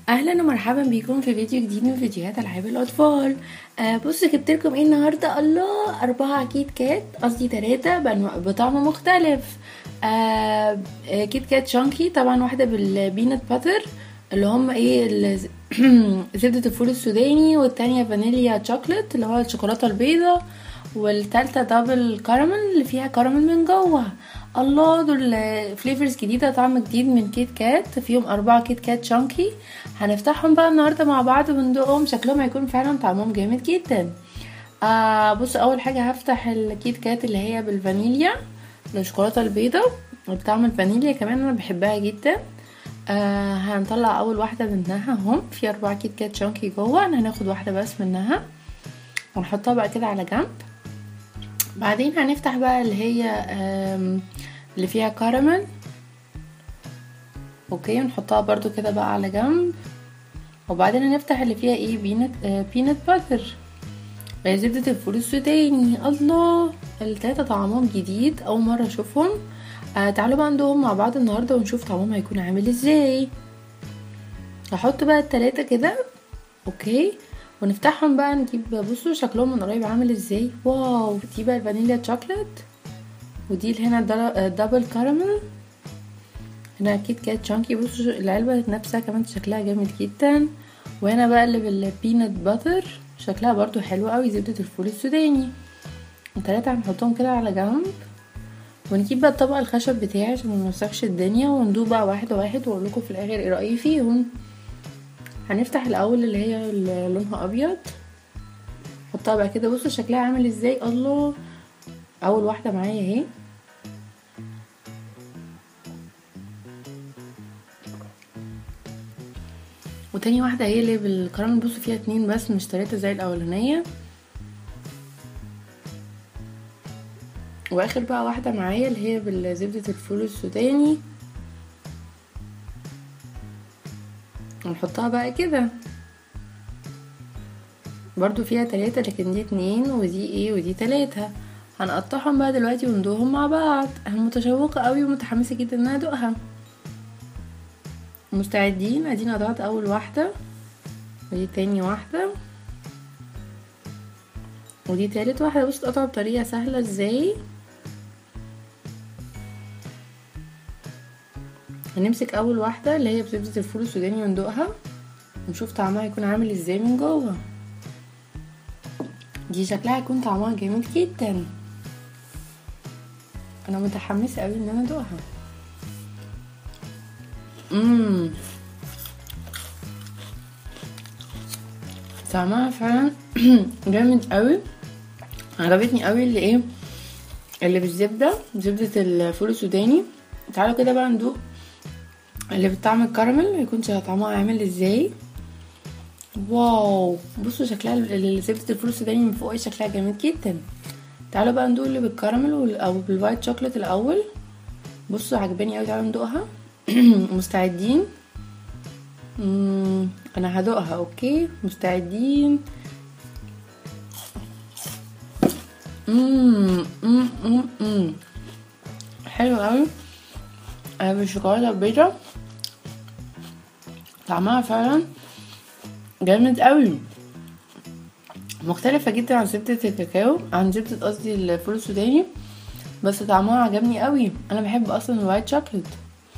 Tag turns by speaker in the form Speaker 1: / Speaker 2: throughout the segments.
Speaker 1: اهلا ومرحبا بيكم في فيديو جديد من فيديوهات العاب الاطفال آه بصوا جبت لكم ايه النهارده الله اربعة كيت كات قصدي ثلاثة بطعم مختلف آه كيت كات شانكي طبعا واحده بالبينت باتر اللي هم ايه ال- زبده الفول السوداني والتانية فانيليا شوكليت اللي هو الشوكولاته البيضاء والتالتة دبل كراميل اللي فيها كراميل من جوه الله دول فليفرز جديدة طعم جديد من كيت كات فيهم أربعة كيت كات شانكي هنفتحهم بقى النهاردة مع بعض وندوقهم شكلهم هيكون فعلا طعمهم جامد جدا آه بص أول حاجة هفتح الكيت كات اللي هي بالفانيليا الشوكولاتة البيضاء وبطعم الفانيليا كمان أنا بحبها جدا آه هنطلع أول واحدة منها هم في أربعة كيت كات شانكي جوه أنا هناخد واحدة بس منها ونحطها بقى كده على جنب بعدين هنفتح بقى اللي هي آم، اللي فيها كراميل اوكي نحطها برضو كده بقى على جنب وبعدين هنفتح اللي فيها ايه بينت آه بينت باتر آه، زبدة الفول السوداني الله التلاتة طعمهم جديد اول مرة اشوفهم آه تعالوا بقى ندوقهم مع بعض النهاردة ونشوف طعمهم هيكون عامل ازاي هحط بقى التلاتة كده اوكي ونفتحهم بقى نجيب بصوا شكلهم من قريب عامل ازاي واو دي بقى الفانيليا شوكليت ودي اللي هنا الدل- دبل كراميل هنا كيت كات شانكي بصوا العلبة نفسها كمان شكلها جامد جدا وهنا بقى اللي بالبينت باتر شكلها برضو حلو قوي زبدة الفول السوداني التلاتة هنحطهم كده على جنب ونجيب بقى الطبق الخشب بتاعي عشان منوسخش الدنيا وندوق بقى واحد واحد واقول لكم في الاخر ايه رأيي فيهم هنفتح الاول اللي هي اللي لونها ابيض حطها بقى كده بصوا شكلها عامل ازاي الله اول واحده معايا اهي وتاني واحده هي اللي بالكراميل بصوا فيها اتنين بس مش تلاته زي الاولانيه واخر بقى واحده معايا اللي هي بالزبده الفول السوداني ونحطها بقى كده برضو فيها تلاتة لكن دي اتنين ودي ايه ودي تلاتة هنقطعهم بقى دلوقتي وندوهم مع بعض انا متشوقة قوي ومتحمسة جدا ان انا ادوقها مستعدين ادينا قطعت اول واحدة ودي تاني واحدة ودي تالت واحدة بص تقطع بطريقة سهلة ازاي هنمسك اول واحدة اللي هي بزبدة الفول السوداني وندوقها ونشوف طعمها هيكون عامل ازاي من جوه دي شكلها هيكون طعمها جامد جدا انا متحمسة قوي ان انا ادوقها امم طعمها فعلا جامد قوي عجبتني قوي اللي ايه اللي بالزبدة زبدة الفول السوداني تعالوا كده بقى ندوق اللي بطعم الكراميل هيكون طعمها عامل ازاي واو بصوا شكلها ال- زبدة الفول السوداني من فوق شكلها جامد جدا تعالوا بقى ندوق اللي بالكراميل وال- او بالوايت شوكليت الاول بصوا عجباني قوي تعالوا ندوقها مستعدين مم، انا هدوقها اوكي مستعدين مم، مم، مم، مم. حلو قوي آه، بالشوكولاته البيضاء طعمها فعلا جامد قوي مختلفة جدا عن زبدة الكاكاو عن زبدة قصدي الفول السوداني بس طعمها عجبني قوي انا بحب اصلا الوايت شوكليت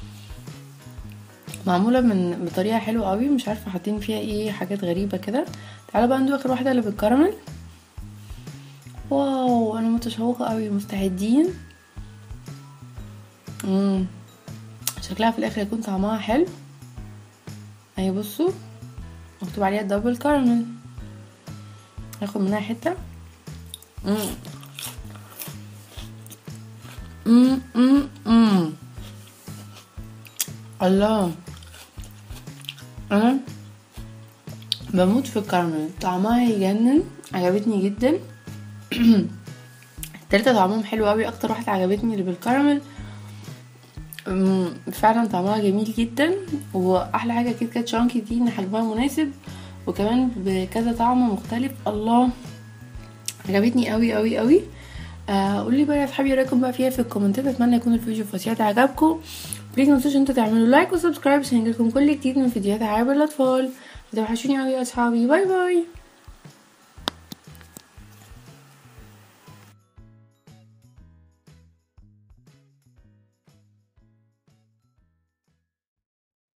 Speaker 1: معمولة من بطريقة حلوة قوي مش عارفة حاطين فيها ايه حاجات غريبة كده تعالوا بقى ندوق اخر واحدة اللي بالكراميل واو انا متشوقة قوي مستعدين مم. شكلها في الاخر يكون طعمها حلو اهي بصوا مكتوب عليها دبل كارمل هاخد منها حته مم. مم. مم. مم. الله انا بموت في الكراميل طعمها يجنن عجبتني جدا التلاتة طعمهم حلو قوي اكتر واحدة عجبتني اللي بالكراميل أمم، فعلا طعمها جميل جدا واحلى حاجه كيت كات شانكي دي ان حجمها مناسب وكمان بكذا طعم مختلف الله عجبتني قوي قوي قوي آه قولي بقى يا اصحابي رايكم بقى فيها في الكومنتات اتمنى يكون الفيديو فسيح عجبكم بليز متنسوش انتوا تعملوا لايك وسبسكرايب عشان يجيلكم كل جديد من فيديوهات عاب الاطفال متوحشوني اوي يا اصحابي باي باي